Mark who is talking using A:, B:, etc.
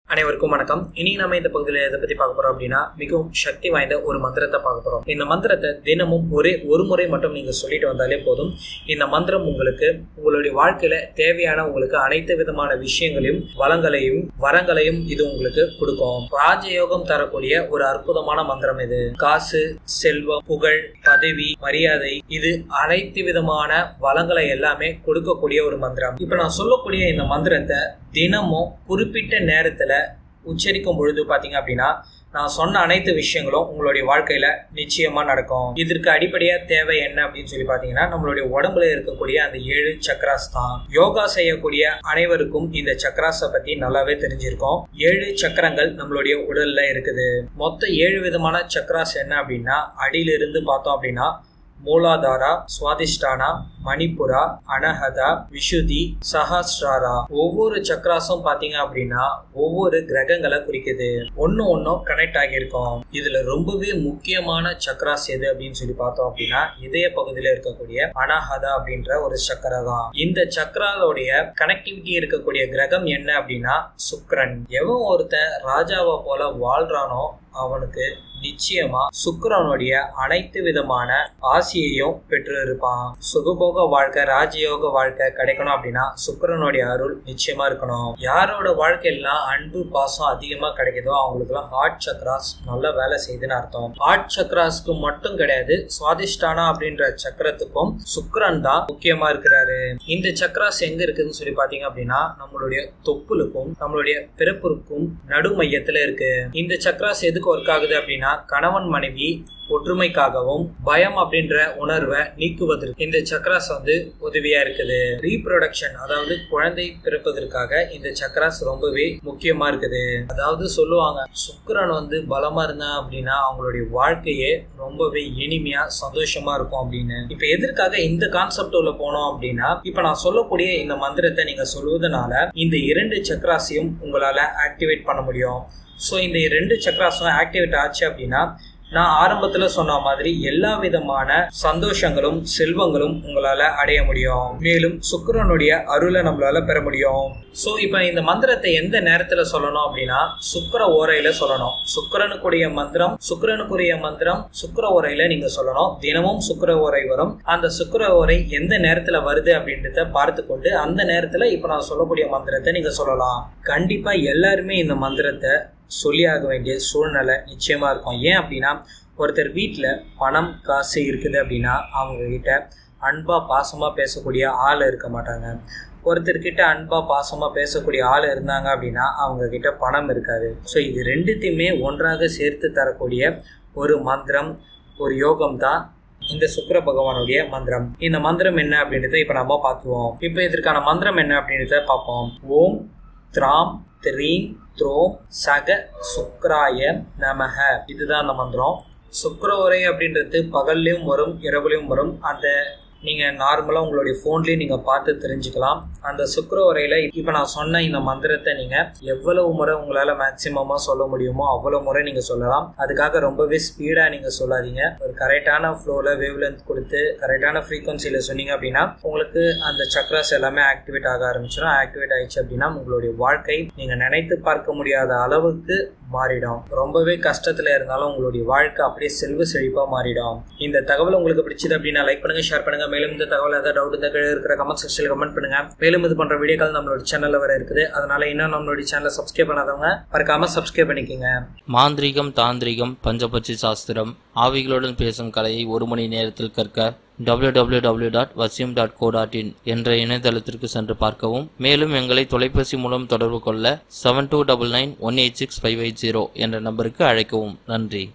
A: அனைவருக்கும் வணக்கம் இனி நம்ம இந்த பகுதியில் எதை பத்தி பார்க்க போறோம் அப்படின்னா மிகவும் சக்தி வாய்ந்த ஒரு மந்திரத்தை பார்க்க போறோம் இந்த மந்திரத்தை தினமும் ஒரே ஒரு முறை மட்டும் நீங்க சொல்லிட்டு வந்தாலே போதும் இந்த மந்திரம் உங்களுக்கு உங்களுடைய வாழ்க்கையில தேவையான உங்களுக்கு அனைத்து விதமான விஷயங்களையும் வளங்களையும் வரங்களையும் இது உங்களுக்கு கொடுக்கும் ராஜயோகம் தரக்கூடிய ஒரு அற்புதமான மந்திரம் இது காசு செல்வம் புகழ் பதவி மரியாதை இது அனைத்து விதமான வளங்களை எல்லாமே கொடுக்கக்கூடிய ஒரு மந்திரம் இப்ப நான் சொல்லக்கூடிய இந்த மந்திரத்தை தினமும் குறிப்பிட்ட நேரத்துல உச்சரிக்கும் பொழுது பாத்தீங்க அப்படின்னா நான் சொன்ன அனைத்து விஷயங்களும் உங்களுடைய வாழ்க்கையில நிச்சயமா நடக்கும் இதற்கு அடிப்படையா தேவை என்ன அப்படின்னு சொல்லி பாத்தீங்கன்னா நம்மளுடைய உடம்புல இருக்கக்கூடிய அந்த ஏழு சக்கராஸ் தான் யோகா செய்யக்கூடிய அனைவருக்கும் இந்த சக்கராஸை பத்தி நல்லாவே தெரிஞ்சிருக்கும் ஏழு சக்கரங்கள் நம்மளுடைய உடல்ல இருக்குது மொத்த ஏழு விதமான சக்கராஸ் என்ன அப்படின்னா அடியிலிருந்து பார்த்தோம் அப்படின்னா மூலாதாரா சுவாதிஷ்டானா மணிப்புரா அனஹதா விஷுதி சஹஸ்ராரா ஒவ்வொரு சக்கராசும் பாத்தீங்க அப்படின்னா ஒவ்வொரு கிரகங்களை குறிக்குது ஒன்னு ஒன்னும் கனெக்ட் ஆகியிருக்கும் இதுல ரொம்பவே முக்கியமான சக்கராஸ் எது அப்படின்னு சொல்லி பார்த்தோம் அப்படின்னா இதய பகுதியில இருக்கக்கூடிய அனஹதா அப்படின்ற ஒரு சக்கரா தான் இந்த சக்கராவுடைய கனெக்டிவிட்டி இருக்கக்கூடிய கிரகம் என்ன அப்படின்னா சுக்ரன் எவன் ஒருத்தன் ராஜாவை போல வாழ்றானோ அவனுக்கு நிச்சயமா சுக்கரனுடைய அனைத்து விதமான ஆசியையும் பெற்று இருப்பான் சுகபோக வாழ்க்கை ராஜயோக வாழ்க்கை கிடைக்கணும் அப்படின்னா சுக்கரனுடைய அருள் நிச்சயமா இருக்கணும் யாரோட வாழ்க்கையெல்லாம் அன்பு பாசம் அதிகமா கிடைக்குதோ அவங்களுக்கு எல்லாம் ஹார்ட் சக்ராஸ் நல்ல வேலை செய்யுதுன்னு அர்த்தம் ஹார்ட் சக்ராஸ்க்கு மட்டும் கிடையாது சுவாதிஷ்டானா அப்படின்ற சக்கரத்துக்கும் சுக்கரன் தான் முக்கியமா இருக்கிறாரு இந்த சக்ராஸ் எங்க இருக்குதுன்னு சொல்லி பாத்தீங்க அப்படின்னா நம்மளுடைய தொப்புளுக்கும் நம்மளுடைய பிறப்புக்கும் நடு மையத்துல இருக்கு இந்த சக்ராஸ் எதுக்கு ஒர்க் ஆகுது அப்படின்னா கணவன் மனைவி ஒற்றுமைக்காகவும் பயம் அப்படின்ற உணர்வை நீக்குவதற்கு இந்த சக்கராஸ் வந்து உதவியா இருக்குது ரீப்ரொடக்ஷன் அதாவது குழந்தை பிறப்பதற்காக இந்த சக்கராஸ் ரொம்பவே முக்கியமா இருக்குது அதாவது சொல்லுவாங்க சுக்கரன் வந்து பலமா இருந்தா அப்படின்னா அவங்களுடைய வாழ்க்கையே ரொம்பவே இனிமையா சந்தோஷமா இருக்கும் அப்படின்னு இப்ப எதற்காக இந்த கான்செப்ட் உள்ள போனோம் அப்படின்னா இப்ப நான் சொல்லக்கூடிய இந்த மந்திரத்தை நீங்க சொல்வதனால இந்த இரண்டு சக்கராஸையும் உங்களால ஆக்டிவேட் பண்ண முடியும் ஸோ இந்த ரெண்டு சக்கராஸும் ஆக்டிவேட் ஆச்சு அப்படின்னா நான் ஆரம்பத்துல சொன்ன மாதிரி எல்லா விதமான சந்தோஷங்களும் செல்வங்களும் உங்களால அடைய முடியும் மேலும் சுக்கரனுடைய அருளை நம்மளால பெற முடியும் சோ இப்ப இந்த மந்திரத்தை எந்த நேரத்துல சொல்லணும் அப்படின்னா சுக்கர ஓரையில சொல்லணும் சுக்கரனுக்குரிய மந்திரம் சுக்கரனுக்குரிய மந்திரம் சுக்கர ஓரையில நீங்க சொல்லணும் தினமும் சுக்கர ஓரை வரும் அந்த சுக்கர ஓரை எந்த நேரத்துல வருது அப்படின்றத பார்த்து கொண்டு அந்த நேரத்துல இப்ப நான் சொல்லக்கூடிய மந்திரத்தை நீங்க சொல்லலாம் கண்டிப்பா எல்லாருமே இந்த மந்திரத்தை சொல்லியாக வேண்டிய சூழ்நிலை நிச்சயமா இருக்கும் ஏன் அப்படின்னா ஒருத்தர் வீட்டில் பணம் காசு இருக்குது அப்படின்னா அவங்க கிட்ட அன்பா பாசமா பேசக்கூடிய ஆள் இருக்க மாட்டாங்க ஒருத்தர்கிட்ட அன்பா பாசமா பேசக்கூடிய ஆள் இருந்தாங்க அப்படின்னா அவங்க கிட்ட பணம் இருக்காது ஸோ இது ரெண்டுத்தையுமே ஒன்றாக சேர்த்து தரக்கூடிய ஒரு மந்திரம் ஒரு யோகம் தான் இந்த சுக்கர பகவானுடைய மந்திரம் இந்த மந்திரம் என்ன அப்படின்றத இப்ப நம்ம பார்த்துவோம் இப்ப இதற்கான மந்திரம் என்ன அப்படின்றத பார்ப்போம் ஓம் திராம் த்ரீம் த்ரோம் சக சுக்ராய நமக இதுதான் அந்த மந்திரம் சுக்கர உரை அப்படின்றது பகல்லையும் வரும் இரவுலையும் வரும் அந்த நீங்கள் நார்மலாக உங்களுடைய ஃபோன்லேயே நீங்கள் பார்த்து தெரிஞ்சுக்கலாம் அந்த சுக்கர உரையில் இப்போ நான் சொன்ன இந்த மந்திரத்தை நீங்கள் எவ்வளவு முறை உங்களால் மேக்சிமமாக சொல்ல முடியுமோ அவ்வளோ முறை நீங்கள் சொல்லலாம் அதுக்காக ரொம்பவே ஸ்பீடாக நீங்கள் சொல்லாதீங்க ஒரு கரெக்டான ஃப்ளோவில் வேவ் லென்த் கொடுத்து கரெக்டான ஃப்ரீக்வன்சியில் சொன்னீங்க அப்படின்னா உங்களுக்கு அந்த சக்ராஸ் எல்லாமே ஆக்டிவேட் ஆக ஆரம்பிச்சிடும் ஆக்டிவேட் ஆயிடுச்சு அப்படின்னா உங்களுடைய வாழ்க்கை நீங்கள் நினைத்து பார்க்க முடியாத அளவுக்கு மாறிடும் ரொம்பவே கஷ்டத்தில் இருந்தாலும் உங்களுடைய வாழ்க்கை அப்படியே செல்வ செழிப்பாக மாறிடும் இந்த தகவல் உங்களுக்கு பிடிச்சது அப்படின்னா லைக் பண்ணுங்க ஷேர் பண்ணுங்க மேலும் இந்த தகவல் ஏதாவது டவுட் இந்த கீழே இருக்கிற கமெண்ட் செக்ஷனில் கமெண்ட் பண்ணுங்க மேலும் இது போன்ற வீடியோக்கள் நம்மளோட சேனல்ல வர இருக்குது அதனால இன்னும் நம்மளுடைய சேனலை சப்ஸ்கிரைப் பண்ணாதவங்க மறக்காம சப்ஸ்கிரைப் பண்ணிக்கோங்க
B: மாந்திரிகம் தாந்திரிகம் பஞ்சபட்சி சாஸ்திரம் ஆவிகளுடன் பேசும் கலையை ஒரு மணி நேரத்தில் கற்க www.vasyum.co.in டாட் வசியம் டாட் கோ டாட் இன் என்ற இணையதளத்திற்கு சென்று பார்க்கவும் மேலும் எங்களை தொலைபேசி மூலம் தொடர்பு கொள்ள seven two double nine one eight six five eight zero என்ற நம்பருக்கு அழைக்கவும் நன்றி